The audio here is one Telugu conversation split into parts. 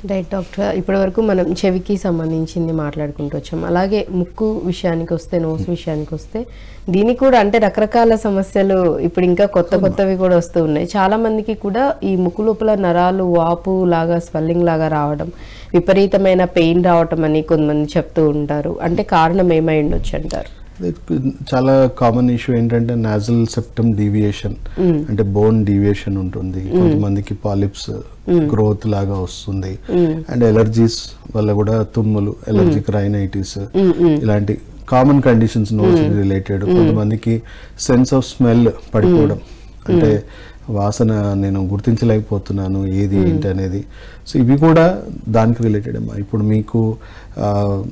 రైట్ డాక్టర్ ఇప్పటి వరకు మనం చెవికి సంబంధించింది మాట్లాడుకుంటూ వచ్చాం అలాగే ముక్కు విషయానికి వస్తే నోస్ విషయానికి వస్తే దీనికి కూడా అంటే రకరకాల సమస్యలు ఇప్పుడు ఇంకా కొత్త కొత్తవి కూడా వస్తూ ఉన్నాయి చాలా మందికి కూడా ఈ ముక్కు లోపల నరాలు వాపు లాగా స్వెల్లింగ్ లాగా రావడం విపరీతమైన పెయిన్ రావటం అని కొంతమంది చెప్తూ ఉంటారు అంటే కారణం ఏమై ఉండొచ్చు అంటారు చాలా కామన్ ఇష్యూ ఏంటంటే నాజల్ సెప్టమ్ డీవియేషన్ అంటే బోన్ డీవియేషన్ ఉంటుంది కొంతమందికి పాలిప్స్ గ్రోత్ లాగా వస్తుంది అండ్ ఎలర్జీస్ వల్ల కూడా తుమ్ములు ఎలర్జిక్ రైనైటిస్ ఇలాంటి కామన్ కండిషన్స్ నోస్ రిలేటెడ్ కొంతమందికి సెన్స్ ఆఫ్ స్మెల్ పడిపోవడం అంటే వాసన నేను గుర్తించలేకపోతున్నాను ఏది ఏంటి అనేది సో ఇవి కూడా దానికి రిలేటెడ్ అమ్మా ఇప్పుడు మీకు ఆ,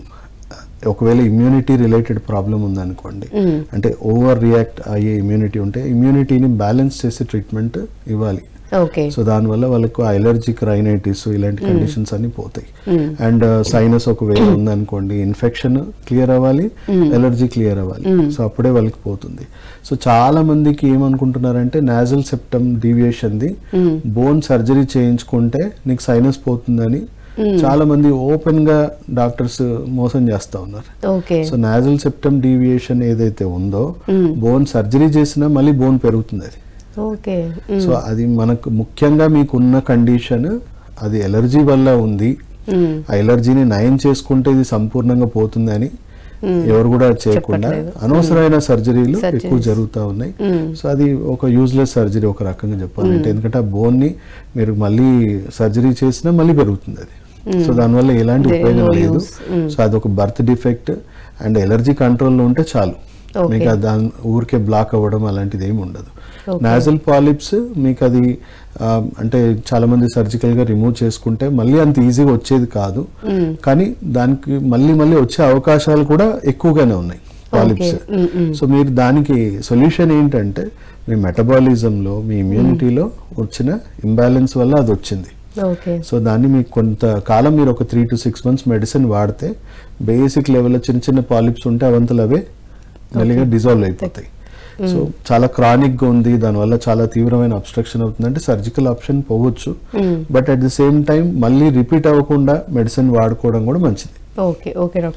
ఒకవేళ ఇమ్యూనిటీ రిలేటెడ్ ప్రాబ్లం ఉందనుకోండి అంటే ఓవర్ రియాక్ట్ అయ్యే ఇమ్యూనిటీ ఉంటే ఇమ్యూనిటీని బ్యాలెన్స్ చేసే ట్రీట్మెంట్ ఇవ్వాలి ఓకే సో దానివల్ల వాళ్ళకు అలర్జిక్ రైనైటిస్ ఇలాంటి కండిషన్స్ అన్ని పోతాయి అండ్ సైనస్ ఒకవేళ ఉందనుకోండి ఇన్ఫెక్షన్ క్లియర్ అవ్వాలి ఎలర్జీ క్లియర్ అవ్వాలి సో అప్పుడే వాళ్ళకి పోతుంది సో చాలా మందికి ఏమనుకుంటున్నారంటే నాజల్ సెప్టమ్ డీవియేషన్ది బోన్ సర్జరీ చేయించుకుంటే నీకు సైనస్ పోతుందని చాలా మంది ఓపెన్ గా డాక్టర్స్ మోసం చేస్తా ఉన్నారు okay so nasal septum deviation ఏదైతే ఉందో బోన్ సర్జరీ చేసినా మళ్ళీ బోన్ పెరుగుతుంది అది ఓకే సో అది మనకు ముఖ్యంగా మీకున్న కండిషన్ అది ఎలర్జీ వల్ల ఉంది ఆ ఎలర్జీని నయం చేసుకుంటే ఇది సంపూర్ణంగా పోతుందని ఎవరు కూడా చేయకుండా అనవసరమైన సర్జరీలు ఎక్కువ జరుగుతూ ఉన్నాయి సో అది ఒక యూజ్లెస్ సర్జరీ ఒక రకంగా చెప్పాలంటే ఎందుకంటే ఆ బోన్ ని మీరు మళ్ళీ సర్జరీ చేసినా మళ్ళీ పెరుగుతుంది అది సో దానివల్ల ఎలాంటి ఉపయోగం లేదు సో అది ఒక బర్త్ డిఫెక్ట్ అండ్ ఎలర్జీ కంట్రోల్లో ఉంటే చాలు మీకు అది దాని ఊరికే బ్లాక్ అవ్వడం అలాంటిది ఏమి ఉండదు నాజల్ పాలిప్స్ మీకు అది ఆ, అంటే చాలా మంది సర్జికల్ గా రిమూవ్ చేసుకుంటే మళ్ళీ అంత ఈజీగా వచ్చేది కాదు కానీ దానికి మళ్ళీ మళ్ళీ వచ్చే అవకాశాలు కూడా ఎక్కువగానే ఉన్నాయి పాలిప్స్ సో మీరు దానికి సొల్యూషన్ ఏంటంటే మీ మెటబాలిజంలో మీ ఇమ్యూనిటీలో వచ్చిన ఇంబ్యాలెన్స్ వల్ల అది వచ్చింది ఓకే సో దాన్ని మీకు కొంత కాలం మీరు ఒక three to six months medicine వాడితే బేసిక్ లెవెల్లో చిన్న చిన్న పాలిప్స్ ఉంటే అవంతలు అవే మెల్లిగా డిజాల్వ్ అయిపోతాయి సో చాలా క్రానిక్ గా ఉంది దానివల్ల చాలా తీవ్రమైన అబ్స్ట్రక్షన్ అవుతుంది అంటే సర్జికల్ ఆప్షన్ పోవచ్చు but at the same time మళ్ళీ రిపీట్ అవ్వకుండా మెడిసిన్ వాడుకోవడం కూడా మంచిది ఓకే ఓకే డాక్టర్